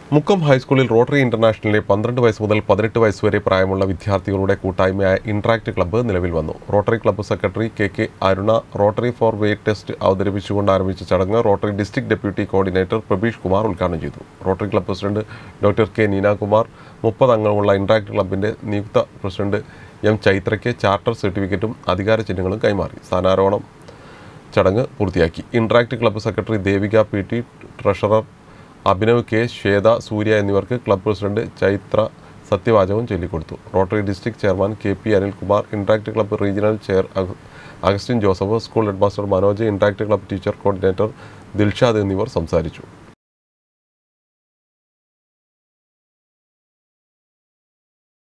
മുക്കം ഹൈസ്കൂളിൽ റോട്ടറി ഇന്റർനാഷണലിലെ പന്ത്രണ്ട് വയസ്സ് മുതൽ പതിനെട്ട് വയസ്സ് വരെ പ്രായമുള്ള വിദ്യാർത്ഥികളുടെ കൂട്ടായ്മയായ ഇന്ററാക്ട് ക്ലബ്ബ് നിലവിൽ വന്നു Rotary club secretary K K Aruna Rotary four way test അവതരിപ്പിച്ചുകൊണ്ട് ആരംഭിച്ച ചടങ്ങ് Rotary district deputy coordinator Prabeesh Kumar ഉദ്ഘാടനം ചെയ്തു Rotary club president doctor K Neena Kumar മുപ്പത് അംഗങ്ങളുള്ള ഇന്ററാക്ട് ക്ലബ്ബിന്റെ നിയുക്ത പ്രസിഡന്റ് എം ചൈത്രയ്ക്ക് ചാർട്ടർ സർട്ടിഫിക്കറ്റും അധികാര ചിഹ്നങ്ങളും കൈമാറി സ്ഥാനാരോഹണം ചടങ്ങ് പൂർത്തിയാക്കി Interact club secretary Devika P T treasurer Abhinav K Shweta Surya എന്നിവർക്ക് ക്ലബ്ബ് പ്രസിഡന്റ് ചൈത്ര സത്യവാചകം ചൊല്ലിക്കൊടുത്തു Rotary district chairman K P Anilkumar Interact club regional chair അഗ- Augustine Joseph school headmaster Manoj Interact club teacher coordinator Dilshad എന്നിവർ സംസാരിച്ചു